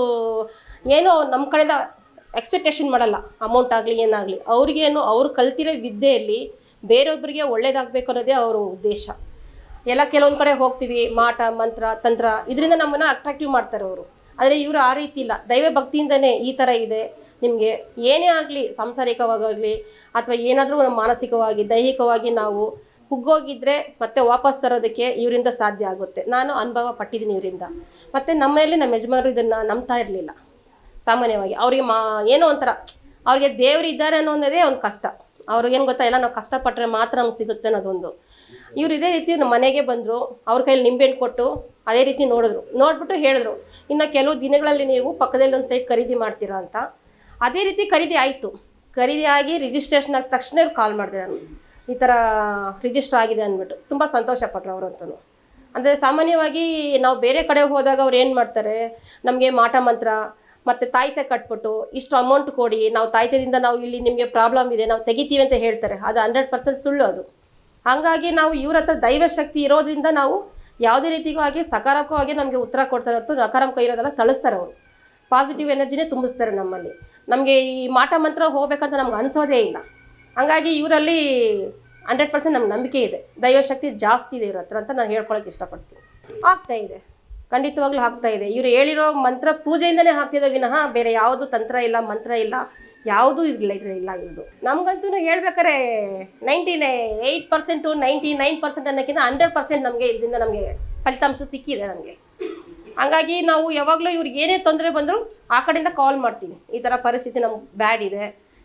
ಏನೋ ನಮ್ಮ ಕಡೆಯಿಂದ ಎಕ್ಸ್ಪೆಕ್ಟೇಷನ್ ಮಾಡಲ್ಲ ಅಮೌಂಟ್ ಆಗಲಿ ಏನಾಗಲಿ ಅವ್ರಿಗೇನು ಅವ್ರು ಕಲ್ತಿರೋ ವಿದ್ಯೆಯಲ್ಲಿ ಬೇರೊಬ್ಬರಿಗೆ ಒಳ್ಳೇದಾಗಬೇಕು ಅನ್ನೋದೇ ಅವರ ಉದ್ದೇಶ ಎಲ್ಲ ಕೆಲವೊಂದು ಕಡೆ ಹೋಗ್ತೀವಿ ಮಾಟ ಮಂತ್ರ ತಂತ್ರ ಇದರಿಂದ ನಮ್ಮನ್ನು ಅಟ್ರಾಕ್ಟಿವ್ ಮಾಡ್ತಾರೆ ಅವರು ಆದರೆ ಇವರು ಆ ರೀತಿ ಇಲ್ಲ ದೈವ ಭಕ್ತಿಯಿಂದನೇ ಈ ಥರ ಇದೆ ನಿಮಗೆ ಏನೇ ಆಗಲಿ ಸಾಂಸಾರಿಕವಾಗಲಿ ಅಥವಾ ಏನಾದರೂ ಮಾನಸಿಕವಾಗಿ ದೈಹಿಕವಾಗಿ ನಾವು ಕುಗ್ಗೋಗಿದ್ರೆ ಮತ್ತೆ ವಾಪಸ್ ತರೋದಕ್ಕೆ ಇವರಿಂದ ಸಾಧ್ಯ ಆಗುತ್ತೆ ನಾನು ಅನುಭವ ಪಟ್ಟಿದ್ದೀನಿ ಇವರಿಂದ ಮತ್ತು ನಮ್ಮಲ್ಲಿ ನಮ್ಮ ಯಜಮಾನರು ಇದನ್ನು ನಂಬ್ತಾ ಇರಲಿಲ್ಲ ಸಾಮಾನ್ಯವಾಗಿ ಅವ್ರಿಗೆ ಮಾ ಏನೋ ಒಂಥರ ಅವ್ರಿಗೆ ದೇವ್ರು ಇದ್ದಾರೆ ಅನ್ನೋದೇ ಒಂದು ಕಷ್ಟ ಅವ್ರಿಗೇನು ಗೊತ್ತಾ ಎಲ್ಲ ನಾವು ಕಷ್ಟಪಟ್ಟರೆ ಮಾತ್ರ ನಮ್ಗೆ ಸಿಗುತ್ತೆ ಅನ್ನೋದೊಂದು ಇವ್ರು ಇದೇ ರೀತಿ ನಮ್ಮ ಮನೆಗೆ ಬಂದರು ಅವ್ರ ಕೈಯಲ್ಲಿ ನಿಂಬೆಹಣ್ಣು ಕೊಟ್ಟು ಅದೇ ರೀತಿ ನೋಡಿದ್ರು ನೋಡ್ಬಿಟ್ಟು ಹೇಳಿದ್ರು ಇನ್ನು ಕೆಲವು ದಿನಗಳಲ್ಲಿ ನೀವು ಪಕ್ಕದಲ್ಲಿ ಒಂದು ಸೈಟ್ ಖರೀದಿ ಮಾಡ್ತೀರಾ ಅಂತ ಅದೇ ರೀತಿ ಖರೀದಿ ಆಯಿತು ಖರೀದಿ ಆಗಿ ರಿಜಿಸ್ಟ್ರೇಷನ್ ಆದ ತಕ್ಷಣ ಕಾಲ್ ಮಾಡಿದೆ ನಾನು ಈ ಥರ ರಿಜಿಸ್ಟರ್ ಆಗಿದೆ ಅಂದ್ಬಿಟ್ಟು ತುಂಬ ಸಂತೋಷಪಟ್ಟರು ಅವರಂತೂ ಅಂದರೆ ಸಾಮಾನ್ಯವಾಗಿ ನಾವು ಬೇರೆ ಕಡೆ ಹೋದಾಗ ಅವ್ರು ಏನು ಮಾಡ್ತಾರೆ ನಮಗೆ ಮಾಟ ಮಂತ್ರ ಮತ್ತು ತಾಯ್ತೆ ಕಟ್ಬಿಟ್ಟು ಇಷ್ಟು ಅಮೌಂಟ್ ಕೊಡಿ ನಾವು ತಾಯ್ತದಿಂದ ನಾವು ಇಲ್ಲಿ ನಿಮಗೆ ಪ್ರಾಬ್ಲಮ್ ಇದೆ ನಾವು ತೆಗಿತೀವಿ ಅಂತ ಹೇಳ್ತಾರೆ ಅದು ಹಂಡ್ರೆಡ್ ಪರ್ಸೆಂಟ್ ಸುಳ್ಳು ಅದು ಹಾಗಾಗಿ ನಾವು ಇವ್ರ ಹತ್ರ ದೈವ ಶಕ್ತಿ ಇರೋದ್ರಿಂದ ನಾವು ಯಾವುದೇ ರೀತಿಗೂ ಆಗಿ ಸಕಾರಾತ್ಮಕವಾಗಿ ನಮಗೆ ಉತ್ತರ ಕೊಡ್ತಾರೆ ಹೊರತು ನಕಾರಾತ್ಮಕ ಇರೋದೆಲ್ಲ ಕಳಿಸ್ತಾರೆ ಅವರು ಪಾಸಿಟಿವ್ ಎನರ್ಜಿನೇ ತುಂಬಿಸ್ತಾರೆ ನಮ್ಮಲ್ಲಿ ನಮಗೆ ಈ ಮಾಟ ಮಂತ್ರ ಹೋಗ್ಬೇಕಂತ ನಮ್ಗೆ ಅನಿಸೋದೇ ಇಲ್ಲ ಹಂಗಾಗಿ ಇವರಲ್ಲಿ ಹಂಡ್ರೆಡ್ ಪರ್ಸೆಂಟ್ ನಮ್ಗೆ ನಂಬಿಕೆ ಇದೆ ದೈವಶಕ್ತಿ ಜಾಸ್ತಿ ಇದೆ ಇವ್ರ ಹತ್ರ ಅಂತ ನಾನು ಹೇಳ್ಕೊಳಕ್ಕೆ ಇಷ್ಟಪಡ್ತೀನಿ ಆಗ್ತಾ ಇದೆ ಖಂಡಿತವಾಗ್ಲೂ ಆಗ್ತಾ ಇದೆ ಇವ್ರು ಹೇಳಿರೋ ಮಂತ್ರ ಪೂಜೆಯಿಂದನೇ ಆಗ್ತಿದೆ ವಿನಃ ಬೇರೆ ಯಾವುದು ತಂತ್ರ ಇಲ್ಲ ಮಂತ್ರ ಇಲ್ಲ ಯಾವುದೂ ಇಲ್ಲ ಇದ್ರೆ ಇಲ್ಲ ಇರೋದು ನಮ್ಗಂತೂ ಹೇಳ್ಬೇಕಾರೆ ninety eight percent ninety nine percent ಅನ್ನೋಕ್ಕಿಂತ ಹಂಡ್ರೆಡ್ ಪರ್ಸೆಂಟ್ ನಮಗೆ ಇದರಿಂದ ನಮಗೆ ಫಲಿತಾಂಶ ಸಿಕ್ಕಿದೆ ನಮಗೆ ಹಂಗಾಗಿ ನಾವು ಯಾವಾಗಲೂ ಇವ್ರಿಗೆ ಏನೇ ತೊಂದರೆ ಬಂದರೂ ಆ ಕಡೆಯಿಂದ ಕಾಲ್ ಮಾಡ್ತೀನಿ ಈ ಥರ ಪರಿಸ್ಥಿತಿ ನಮ್ಗೆ ಬ್ಯಾಡ್ ಇದೆ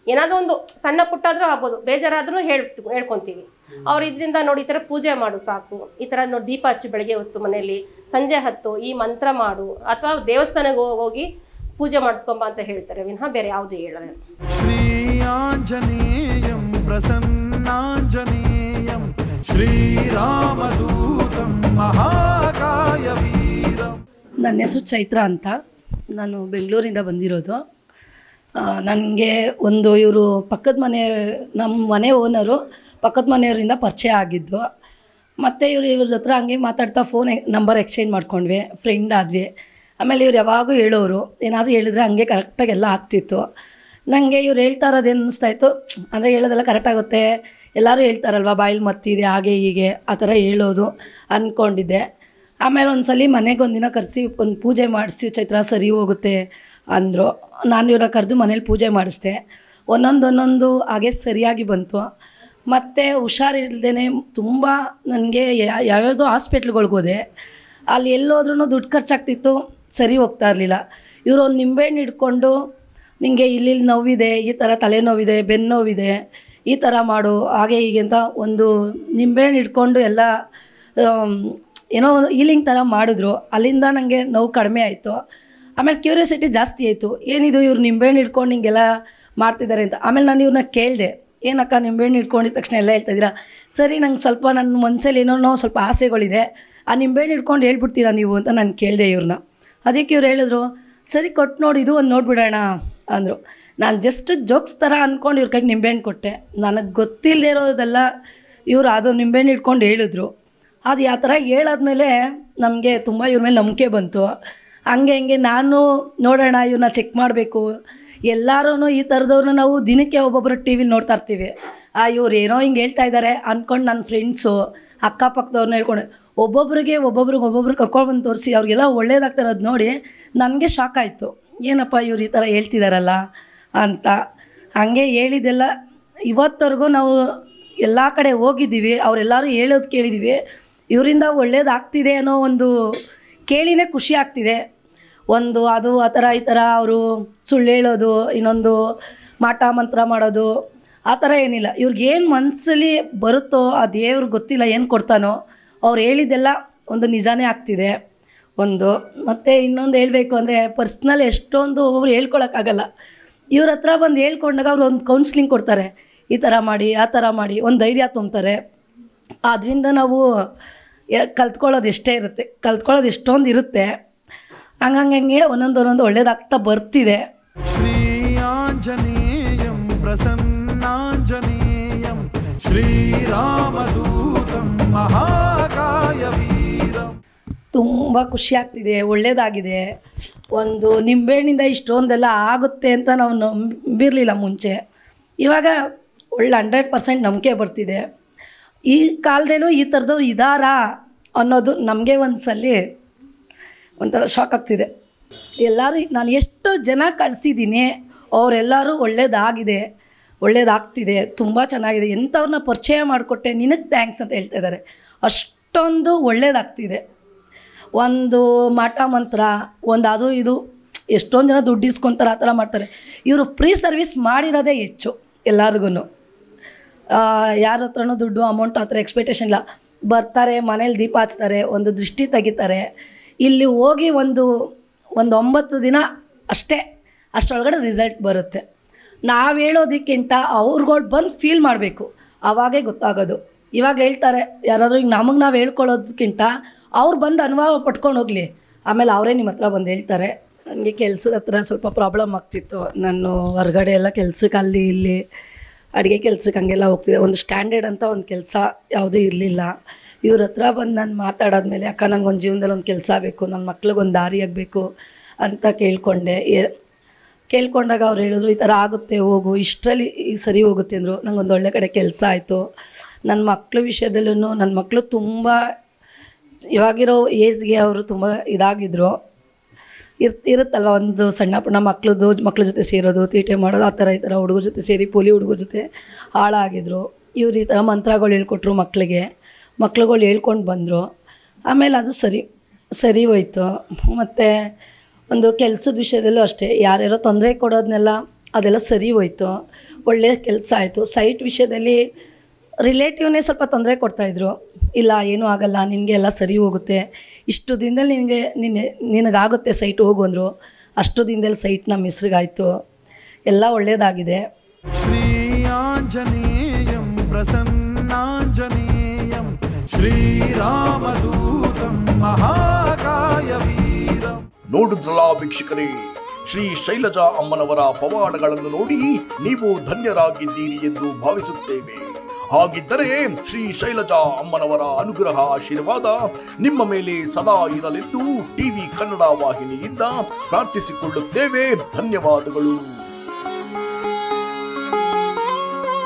ಏನಾದರೂ ಒಂದು ಸಣ್ಣ ಪುಟ್ಟಾದರೂ ಆಗ್ಬೋದು ಬೇಜಾರಾದರೂ ಹೇಳ್ ಹೇಳ್ಕೊತೀವಿ ಅವ್ರು ಇದರಿಂದ ನೋಡಿ ಈ ಥರ ಪೂಜೆ ಮಾಡು ಸಾಕು ಈ ಥರ ನೋಡಿ ದೀಪ ಹಚ್ಚಿ ಬೆಳಗ್ಗೆ ಹೊತ್ತು ಮನೆಯಲ್ಲಿ ಸಂಜೆ ಹೊತ್ತು ಈ ಮಂತ್ರ ಮಾಡು ಅಥವಾ ದೇವಸ್ಥಾನಕ್ಕೆ ಹೋ- ಹೋಗಿ ಪೂಜೆ ಮಾಡಿಸ್ಕೊಂಬ ಅಂತ ಹೇಳ್ತಾರೆ ವಿನಃ ಬೇರೆ ಯಾವುದು ಹೇಳಲ್ಲ श्रीयाञ्जनेयं प्रसन्नाञ्जनेयं श्रीरामदूतं महाकायवीरम् ನನ್ನ ಹೆಸರು ಚೈತ್ರ ಅಂತ ನಾನು ಬೆಂಗಳೂರಿಂದ ಬಂದಿರೋದು ನನಗೆ ಒಂದು ಇವರು ಪಕ್ಕದ ಮನೆ ನಮ್ಮ ಮನೆ ಓನರು ಪಕ್ಕದ ಮನೆಯವರಿಂದ ಪರಿಚಯ ಆಗಿದ್ದು ಮತ್ತು ಇವರು ಇವ್ರ ಹತ್ರ ಹಂಗೆ ಮಾತಾಡ್ತಾ ಫೋನ್ ನಂಬರ್ ಎಕ್ಸ್ಚೇಂಜ್ ಮಾಡ್ಕೊಂಡ್ವಿ ಫ್ರೆಂಡ್ ಆದ್ವಿ ಆಮೇಲೆ ಇವ್ರು ಯಾವಾಗೂ ಹೇಳೋರು ಏನಾದರೂ ಹೇಳಿದ್ರೆ ಹಂಗೆ ಕರೆಕ್ಟಾಗಿ ಎಲ್ಲ ಆಗ್ತಿತ್ತು ನನಗೆ ಇವ್ರು ಹೇಳ್ತಾ ಇರೋದು ಏನು ಅನ್ನಿಸ್ತಾ ಇತ್ತು ಅಂದರೆ ಹೇಳೋದೆಲ್ಲ ಕರೆಕ್ಟ್ ಆಗುತ್ತೆ ಎಲ್ಲರೂ ಹೇಳ್ತಾರಲ್ವ ಬಾಯಲ್ಲಿ ಮತ್ತಿದೆ ಹಾಗೆ ಹೀಗೆ ಆ ಥರ ಹೇಳೋದು ಅಂದ್ಕೊಂಡಿದ್ದೆ ಆಮೇಲೆ ಒಂದ್ಸಲಿ ಮನೆಗೆ ಒಂದಿನ ಕರೆಸಿ ಒಂದು ಪೂಜೆ ಮಾಡಿಸಿ ಚೈತ್ರ ಸರಿ ಹೋಗುತ್ತೆ ಅಂದರು ನಾನು ಇವ್ರನ್ನ ಕರೆದು ಮನೇಲಿ ಪೂಜೆ ಮಾಡಿಸ್ದೆ ಒಂದೊಂದು ಒಂದೊಂದು ಹಾಗೆ ಸರಿಯಾಗಿ ಬಂತು ಮತ್ತು ಹುಷಾರಿಲ್ದೇ ತುಂಬ ನನಗೆ ಯಾವ್ಯಾವುದೋ ಹಾಸ್ಪಿಟ್ಲ್ಗಳ್ಗೆ ಹೋದೆ ಅಲ್ಲಿ ಎಲ್ಲೋದ್ರೂ ದುಡ್ಡು ಖರ್ಚಾಗ್ತಿತ್ತು ಸರಿ ಹೋಗ್ತಾ ಇರಲಿಲ್ಲ ಇವರು ಒಂದು ನಿಂಬೆಹಣ್ಣು ಹಿಡ್ಕೊಂಡು ನಿಮಗೆ ಇಲ್ಲಿ ನೋವಿದೆ ಈ ಥರ ತಲೆನೋವಿದೆ ಬೆನ್ನು ನೋವಿದೆ ಈ ಥರ ಮಾಡು ಹಾಗೆ ಹೀಗೆ ಅಂತ ಒಂದು ನಿಂಬೆಹಣ್ಣು ಹಿಡ್ಕೊಂಡು ಎಲ್ಲ ಆಮ್, ಏನೋ ಒಂದು ಹೀಲಿಂಗ್ ಥರ ಮಾಡಿದ್ರು ಅಲ್ಲಿಂದ ನನಗೆ ನೋವು ಕಡಿಮೆ ಆಯಿತು ಆಮೇಲೆ ಕ್ಯೂರಿಯಾಸಿಟಿ ಜಾಸ್ತಿ ಆಯಿತು ಏನಿದು ಇವ್ರು ನಿಂಬೆಹಣ್ಣು ಹಿಡ್ಕೊಂಡು ಹಿಂಗೆಲ್ಲ ಮಾಡ್ತಿದ್ದಾರೆ ಅಂತ ಆಮೇಲೆ ನಾನು ಇವ್ರನ್ನ ಕೇಳಿದೆ ಏನಕ್ಕ ನಿಂಬೆಹಣ್ಣು ಹಿಡ್ಕೊಂಡಿದ ತಕ್ಷಣ ಎಲ್ಲ ಹೇಳ್ತಾಯಿದ್ದೀರಾ ಸರಿ ನಂಗೆ ಸ್ವಲ್ಪ ನನ್ನ ಮನಸ್ಸಲ್ಲಿ ಏನೋ ಸ್ವಲ್ಪ ಆಸೆಗಳಿದೆ ಆ ನಿಂಬೆಹಣ್ಣು ಹಿಡ್ಕೊಂಡು ಹೇಳ್ಬಿಡ್ತೀರಾ ನೀವು ಅಂತ ನಾನು ಕೇಳಿದೆ ಇವ್ರನ್ನ ಅದಕ್ಕೆ ಇವ್ರು ಹೇಳಿದ್ರು ಸರಿ ಕೊಟ್ಟು ನೋಡಿ ಇದು ಒಂದು ನೋಡ್ಬಿಡೋಣ ಅಂದರು ನಾನು ಜಸ್ಟ್ ಜೋಕ್ಸ್ ಥರ ಅಂದ್ಕೊಂಡು ಇವ್ರ ಕೈಗೆ ನಿಂಬೆಹಣ್ಣು ಕೊಟ್ಟೆ ನನಗೆ ಗೊತ್ತಿಲ್ಲದೆ ಇರೋದೆಲ್ಲ ಇವ್ರು ಅದು ನಿಂಬೆಹಣ್ಣು ಹಿಡ್ಕೊಂಡು ಹೇಳಿದ್ರು ಅದು ಆ ಥರ ಹೇಳಾದ್ಮೇಲೆ ನಮಗೆ ತುಂಬ ಇವ್ರ ಮೇಲೆ ನಂಬಿಕೆ ಬಂತು ಹಂಗೆ ಹಂಗೆ ನಾನು ನೋಡೋಣ ಇವ್ರನ್ನ ಚೆಕ್ ಮಾಡಬೇಕು ಎಲ್ಲರೂ ಈ ಥರದವ್ರನ್ನ ನಾವು ದಿನಕ್ಕೆ ಒಬ್ಬೊಬ್ಬರು ಟಿ ವಿಲಿ ನೋಡ್ತಾ ಇರ್ತೀವಿ ಆ ಇವ್ರು ಏನೋ ಹಿಂಗೆ ಹೇಳ್ತಾ ಇದ್ದಾರೆ ಅಂದ್ಕೊಂಡು ನನ್ನ ಫ್ರೆಂಡ್ಸು ಅಕ್ಕಪಕ್ಕದವ್ರನ್ನ ಹೇಳ್ಕೊಂಡು ಒಬ್ಬೊಬ್ರಿಗೆ ಒಬ್ಬೊಬ್ರಿಗೆ ಒಬ್ಬೊಬ್ರಿಗೆ ಕರ್ಕೊಂಡು ಬಂದು ತೋರಿಸಿ ಅವ್ರಿಗೆಲ್ಲ ಒಳ್ಳೇದಾಗ್ತಾ ಇರೋದು ನೋಡಿ ನನಗೆ ಶಾಕ್ ಆಯಿತು ಏನಪ್ಪ ಇವ್ರು ಈ ಥರ ಹೇಳ್ತಿದಾರಲ್ಲ ಅಂತ ಹಾಗೆ ಹೇಳಿದ್ದೆಲ್ಲ ಇವತ್ತವರೆಗೂ ನಾವು ಎಲ್ಲ ಕಡೆ ಹೋಗಿದ್ದೀವಿ ಅವರೆಲ್ಲರೂ ಹೇಳೋದು ಕೇಳಿದ್ದೀವಿ ಇವರಿಂದ ಒಳ್ಳೇದಾಗ್ತಿದೆ ಅನ್ನೋ ಒಂದು ಕೇಳಿನೇ ಖುಷಿ ಆಗ್ತಿದೆ ಒಂದು ಅದು ಆ ಥರ ಈ ಥರ ಅವರು ಸುಳ್ಳು ಹೇಳೋದು ಇನ್ನೊಂದು ಮಾಟ ಮಂತ್ರ ಮಾಡೋದು ಆ ಥರ ಏನಿಲ್ಲ ಇವ್ರಿಗೇನು ಮನಸ್ಸಲ್ಲಿ ಬರುತ್ತೋ ಆ ದೇವ್ರಿಗೆ ಗೊತ್ತಿಲ್ಲ ಏನು ಕೊಡ್ತಾನೋ ಅವ್ರು ಹೇಳಿದ್ದೆಲ್ಲ ಒಂದು ನಿಜಾನೇ ಆಗ್ತಿದೆ ಒಂದು ಮತ್ತು ಇನ್ನೊಂದು ಹೇಳಬೇಕು ಅಂದರೆ ಪರ್ಸ್ನಲ್ ಎಷ್ಟೊಂದು ಒಬ್ಬೊಬ್ರು ಹೇಳ್ಕೊಳಕ್ಕಾಗಲ್ಲ ಇವ್ರ ಹತ್ರ ಬಂದು ಹೇಳ್ಕೊಂಡಾಗ ಅವ್ರು ಒಂದು ಕೌನ್ಸ್ಲಿಂಗ್ ಕೊಡ್ತಾರೆ ಈ ಥರ ಮಾಡಿ ಆ ಥರ ಮಾಡಿ ಒಂದು ಧೈರ್ಯ ತುಂಬ್ತಾರೆ ಅದರಿಂದ ನಾವು ಯ- ಕಲ್ತ್ಕೊಳ್ಳೋದು ಎಷ್ಟೇ ಇರುತ್ತೆ ಕಲ್ತ್ಕೊಳ್ಳೋದು ಎಷ್ಟೊಂದು ಇರುತ್ತೆ ಹಂಗಂಗೆ ಒಂದೊಂದು ಒಂದೊಂದು ಒಳ್ಳೇದಾಗ್ತಾ ಬರ್ತಿದೆ श्रीयाञ्जनेयं प्रसन्नाञ्जनेयं श्रीरामदूतं महाकायवीरम् ತುಂಬ ಖುಷಿ ಆಗ್ತಿದೆ ಒಳ್ಳೇದಾಗಿದೆ ಒಂದು ನಿಂಬೆಹಣ್ಣಿಂದ ಇಷ್ಟೊಂದೆಲ್ಲ ಆಗುತ್ತೆ ಅಂತ ನಾವು ನಂಬಿರಲಿಲ್ಲ ಮುಂಚೆ ಇವಾಗ ಒಳ್ಳೆ ಹಂಡ್ರೆಡ್ ಪರ್ಸೆಂಟ್ ನಂಬಿಕೆ ಬರ್ತಿದೆ ಈ ಕಾಲದಲ್ಲೂ ಈ ಥರದವ್ರು ಇದ್ದಾರಾ ಅನ್ನೋದು ನಮಗೆ ಒಂದು ಸಲ ಒಂಥರ ಶಾಕ್ ಆಗ್ತಿದೆ ಎಲ್ಲರೂ ನಾನು ಎಷ್ಟು ಜನ ಕಳಿಸಿದ್ದೀನಿ ಅವರೆಲ್ಲರೂ ಒಳ್ಳೇದಾಗಿದೆ ಒಳ್ಳೇದಾಗ್ತಿದೆ ತುಂಬ ಚೆನ್ನಾಗಿದೆ ಎಂಥವ್ರನ್ನ ಪರಿಚಯ ಮಾಡಿಕೊಟ್ಟೆ ನಿನಗೆ ಥ್ಯಾಂಕ್ಸ್ ಅಂತ ಹೇಳ್ತಾ ಇದ್ದಾರೆ ಅಷ್ಟೊಂದು ಒಳ್ಳೇದಾಗ್ತಿದೆ ಒಂದು ಮಾಟ ಮಂತ್ರ ಒಂದು ಅದು ಇದು ಎಷ್ಟೊಂದು ಜನ ದುಡ್ಡು ಇಸ್ಕೊತಾರೆ ಆ ಥರ ಮಾಡ್ತಾರೆ ಇವರು ಫ್ರೀ ಸರ್ವಿಸ್ ಮಾಡಿರೋದೇ ಹೆಚ್ಚು ಎಲ್ಲರಿಗೂ ಯಾರ ಹತ್ರನೂ ದುಡ್ಡು ಅಮೌಂಟ್ ಆ ಥರ ಎಕ್ಸ್ಪೆಕ್ಟೇಷನ್ ಇಲ್ಲ ಬರ್ತಾರೆ ಮನೇಲಿ ದೀಪ ಹಚ್ತಾರೆ ಒಂದು ದೃಷ್ಟಿ ತೆಗಿತಾರೆ ಇಲ್ಲಿ ಹೋಗಿ ಒಂದು ಒಂದು ಒಂಬತ್ತು ದಿನ ಅಷ್ಟೇ ಅಷ್ಟರೊಳಗಡೆ ರಿಸಲ್ಟ್ ಬರುತ್ತೆ ನಾವು ಹೇಳೋದಕ್ಕಿಂತ ಅವ್ರುಗಳು ಬಂದು ಫೀಲ್ ಮಾಡಬೇಕು ಆವಾಗೇ ಗೊತ್ತಾಗೋದು ಇವಾಗ ಹೇಳ್ತಾರೆ ಯಾರಾದರೂ ಈಗ ನಮಗೆ ನಾವು ಹೇಳ್ಕೊಳ್ಳೋದಕ್ಕಿಂತ ಅವ್ರು ಬಂದು ಅನುಭವ ಪಟ್ಕೊಂಡು ಹೋಗಲಿ ಆಮೇಲೆ ಅವರೇ ನಿಮ್ಮ ಹತ್ರ ಬಂದು ಹೇಳ್ತಾರೆ ನನಗೆ ಕೆಲಸದ ಹತ್ರ ಸ್ವಲ್ಪ ಪ್ರಾಬ್ಲಮ್ ಆಗ್ತಿತ್ತು ನಾನು ಹೊರಗಡೆ ಎಲ್ಲ ಕೆಲ್ಸಕ್ಕೆ ಅಲ್ಲಿ ಇಲ್ಲಿ ಅಡುಗೆ ಕೆಲ್ಸಕ್ಕೆ ಹಂಗೆಲ್ಲ ಹೋಗ್ತಿದ್ದೆ ಒಂದು ಸ್ಟ್ಯಾಂಡರ್ಡ್ ಅಂತ ಒಂದು ಕೆಲಸ ಯಾವುದೂ ಇರಲಿಲ್ಲ ಇವ್ರ ಹತ್ರ ಬಂದು ನಾನು ಮಾತಾಡಾದ್ಮೇಲೆ ಅಕ್ಕ ನನಗೊಂದು ಜೀವನದಲ್ಲಿ ಒಂದು ಕೆಲಸ ಬೇಕು ನನ್ನ ಮಕ್ಳಿಗೊಂದು ದಾರಿ ಆಗಬೇಕು ಅಂತ ಕೇಳ್ಕೊಂಡೆ ಏ- ಕೇಳ್ಕೊಂಡಾಗ ಅವ್ರು ಹೇಳಿದ್ರು ಈ ಥರ ಆಗುತ್ತೆ ಹೋಗು ಇಷ್ಟರಲ್ಲಿ ಸರಿ ಹೋಗುತ್ತೆ ಅಂದರು ನಂಗೊಂದು ಒಳ್ಳೆ ಕಡೆ ಕೆಲಸ ಆಯಿತು ನನ್ನ ಮಕ್ಳ ವಿಷಯದಲ್ಲೂ ನನ್ನ ಮಕ್ಕಳು ತುಂಬ ಇವಾಗಿರೋ ಏಜ್ಗೆ ಅವರು ತುಂಬ ಇದಾಗಿದ್ರು ಇರ್ ಇರುತ್ತಲ್ವ ಒಂದು ಸಣ್ಣ ಪುಣ್ಣ ಮಕ್ಳದ್ದು ಮಕ್ಳ ಜೊತೆ ಸೇರೋದು ತೀಟೆ ಮಾಡೋದು ಆ ಥರ ಈ ಥರ ಹುಡುಗರ ಜೊತೆ ಸೇರಿ ಪೋಲಿ ಹುಡುಗರ ಜೊತೆ ಹಾಳಾಗಿದ್ರು ಇವ್ರು ಈ ಥರ ಮಂತ್ರಗಳು ಹೇಳ್ಕೊಟ್ರು ಮಕ್ಕಳಿಗೆ ಮಕ್ಳುಗಳು ಹೇಳ್ಕೊಂಡು ಬಂದರು ಆಮೇಲೆ ಅದು ಸರಿ ಸರಿ ಹೋಯ್ತು ಮತ್ತು ಒಂದು ಕೆಲಸದ ವಿಷಯದಲ್ಲೂ ಅಷ್ಟೇ ಯಾರ್ಯಾರೋ ತೊಂದರೆ ಕೊಡೋದನ್ನೆಲ್ಲ ಅದೆಲ್ಲ ಸರಿ ಹೋಯ್ತು ಒಳ್ಳೆಯ ಕೆಲಸ ಆಯಿತು ಸೈಟ್ ವಿಷಯದಲ್ಲಿ ರಿಲೇಟಿವ್ನೇ ಸ್ವಲ್ಪ ತೊಂದರೆ ಕೊಡ್ತಾಯಿದ್ರು ಇಲ್ಲ ಏನೂ ಆಗಲ್ಲ ನಿನಗೆ ಎಲ್ಲ ಸರಿ ಹೋಗುತ್ತೆ ಇಷ್ಟು ದಿನದಲ್ಲಿ ನಿನಗೆ ನಿನ್ನ ನಿನಗಾಗುತ್ತೆ ಸೈಟ್ ಹೋಗು ಅಂದರು ಅಷ್ಟು ದಿನದಲ್ಲಿ ಸೈಟ್ ನಮ್ಮ ಹೆಸ್ರಿಗಾಯಿತು ಎಲ್ಲ ಒಳ್ಳೆಯದಾಗಿದೆ श्रीयाञ्जनेयं प्रसन्नाञ्जनेयं श्रीरामदूतं महाकायवीरम् ನೋಡಿದ್ರಲ್ಲ ವೀಕ್ಷಕರೇ ಶ್ರೀ ಶೈಲಜಾ ಅಮ್ಮನವರ ಪವಾಡಗಳನ್ನು ನೋಡಿ ನೀವು ಧನ್ಯರಾಗಿದ್ದೀರಿ ಎಂದು ಭಾವಿಸುತ್ತೇವೆ ಹಾಗಿದ್ದರೆ ಶ್ರೀ ಶೈಲಜಾ ಅಮ್ಮನವರ ಅನುಗ್ರಹ ಆಶೀರ್ವಾದ ನಿಮ್ಮ ಮೇಲೆ ಸದಾ ಇರಲೆಂದು ಟಿವಿ ಕನ್ನಡ ವಾಹಿನಿಯಿಂದ ಪ್ರಾರ್ಥಿಸಿಕೊಳ್ಳುತ್ತೇವೆ ಧನ್ಯವಾದಗಳು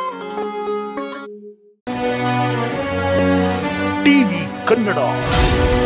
ಟಿವಿ ಕನ್ನಡ